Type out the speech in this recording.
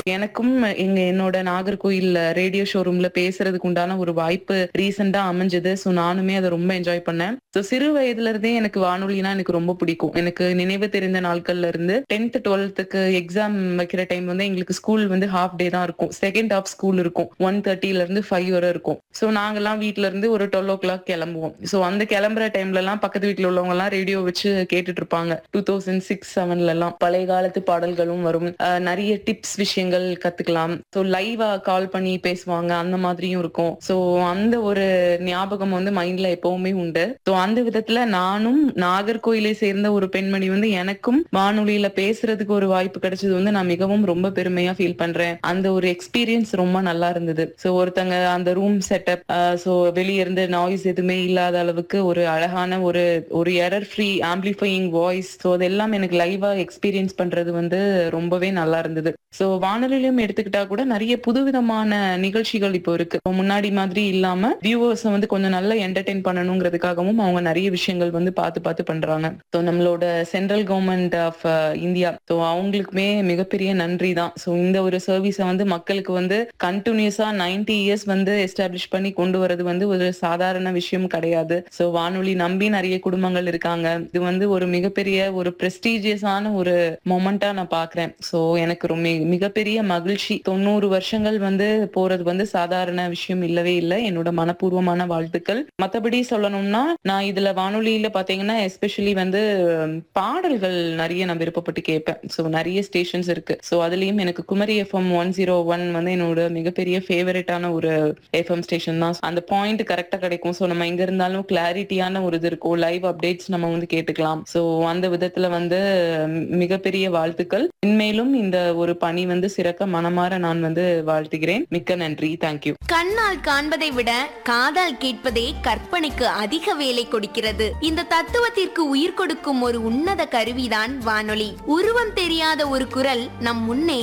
எனக்கும் எங்க என்னோட நாகர்கோயில் ரேடியோ ஷோரூம்ல பேசுறதுக்கு உண்டான ஒரு வாய்ப்பு ரீசெண்டா அமைஞ்சது ஸோ நானுமே அதை ரொம்ப என்ஜாய் பண்ணேன் ஸோ சிறு வயதுல இருந்தே எனக்கு வானொலினா எனக்கு ரொம்ப பிடிக்கும் எனக்கு நினைவு தெரிந்த நாட்கள்ல இருந்து டென்த் டுவெல்த்துக்கு எக்ஸாம் வைக்கிற டைம் வந்து எங்களுக்கு ஸ்கூல் வந்து ஹாஃப் டே தான் இருக்கும் செகண்ட் ஹாஃப் ஸ்கூல் இருக்கும் ஒன் தேர்ட்டில இருந்து ஃபைவ் வரை இருக்கும் ஸோ நாங்கெல்லாம் வீட்ல இருந்து ஒரு டுவெல் ஓ கிளாக் கிளம்புவோம் ஸோ அந்த கிளம்புற டைம்ல எல்லாம் பக்கத்து வீட்டுல உள்ளவங்க எல்லாம் ரேடியோ வச்சு கேட்டுட்டு இருப்பாங்க டூ தௌசண்ட் சிக்ஸ் செவன்ல எல்லாம் பழைய காலத்து பாடல்களும் வரும் அஹ் நிறைய டிப்ஸ் விஷயங்கள் கத்துக்கலாம் ஸோ லைவா கால் பண்ணி பேசுவாங்க அந்த மாதிரியும் இருக்கும் ஸோ அந்த ஒரு ஞாபகம் வந்து மைண்ட்ல எப்பவுமே உண்டு ஸோ அந்த விதத்துல நானும் நாகர்கோயிலை சேர்ந்த ஒரு பெண்மணி வந்து எனக்கும் வானொலியில பேசுறதுக்கு ஒரு வாய்ப்பு கிடைச்சது வந்து நான் மிகவும் ரொம்ப பெருமையா ஃபீல் பண்றேன் அந்த ஒரு எக்ஸ்பீரியன்ஸ் ரொம்ப நல்லா இருந்தது ஸோ ஒருத்தங்க அந்த ரூம் செட்டப் ஸோ வெளிய இருந்து நாய்ஸ் எதுவுமே இல்லாத அளவுக்கு ஒரு அழகான ஒரு ஒரு error free amplifying voice so அதெல்லாம் எனக்கு லைவா எக்ஸ்பீரியன்ஸ் பண்றது வந்து ரொம்பவே நல்லா இருந்தது ஸோ வானொலியிலும் எடுத்துக்கிட்டா கூட நிறைய புதுவிதமான நிகழ்ச்சிகள் இப்போ இருக்கு இப்போ முன்னாடி மாதிரி இல்லாம வியூவர்ஸ் வந்து கொஞ்சம் நல்லா என்டர்டெயின் பண்ணணுங்கிறதுக்காகவும் அவங்க நிறைய விஷயங்கள் வந்து பார்த்து பார்த்து பண்றாங்க ஸோ நம்மளோட central government of India so அவங்களுக்குமே மிகப்பெரிய நன்றி தான் ஸோ இந்த ஒரு சர்வீஸை வந்து மக்களுக்கு வந்து கண்டினியூஸா நைன்டி இயர்ஸ் வந்து எஸ்டாப்ளிஷ் பண்ணி கொண்டு வரது வந்து ஒரு சாதாரண விஷயம் கிடையாது ஸோ வானொலி நம்பி நிறைய குடும்பங்கள் இருக்காங்க இது வந்து ஒரு மிகப்பெரிய ஒரு பிரஸ்டீஜியஸான ஒரு மொமெண்டா நான் பாக்குறேன் ஸோ எனக்கு ரொம்ப மிகப்பெரிய மகிழ்ச்சி தொண்ணூறு வருஷங்கள் வந்து போறது வந்து சாதாரண விஷயம் இல்லவே இல்லை என்னோட மனப்பூர்வமான வாழ்த்துக்கள் மத்தபடி சொல்லணும்னா நான் இதுல வானொலியில பாத்தீங்கன்னா எஸ்பெஷலி வந்து உம், பாடல்கள் நிறைய நான் விருப்பப்பட்டு கேட்பேன் ஸோ நிறைய ஸ்டேஷன்ஸ் இருக்கு ஸோ அதுலயும் எனக்கு Kumari FM one zero one வந்து என்னோட மிகப்பெரிய ஃபேவரட்டான ஒரு எஃப்எம் ஸ்டேஷன் தான் அந்த பாயிண்ட் கரெக்டா கிடைக்கும் ஸோ நம்ம எங்க இருந்தாலும் கிளாரிட்டியான ஒரு இது இருக்கும் லைவ் அப்டேட்ஸ் நம்ம வந்து கேட்டுக்கலாம் ஸோ அந்த விதத்துல வந்து ம், மிகப்பெரிய வாழ்த்துக்கள் இன்மேலும் இந்த ஒரு பணி வந்து சிறக்க மனமாற நான் வந்து வாழ்த்துகிறேன் மிக்க நன்றி தேங்க்யூ கண்ணால் காண்பதை விட காதால் கேட்பதே கற்பனைக்கு அதிக வேலை கொடுக்கிறது இந்த தத்துவத்திற்கு உயிர் கொடுக்கும் ஒரு உன்னத கருவிதான் வானொலி உருவம் தெரியாத ஒரு குரல் நம் முன்னே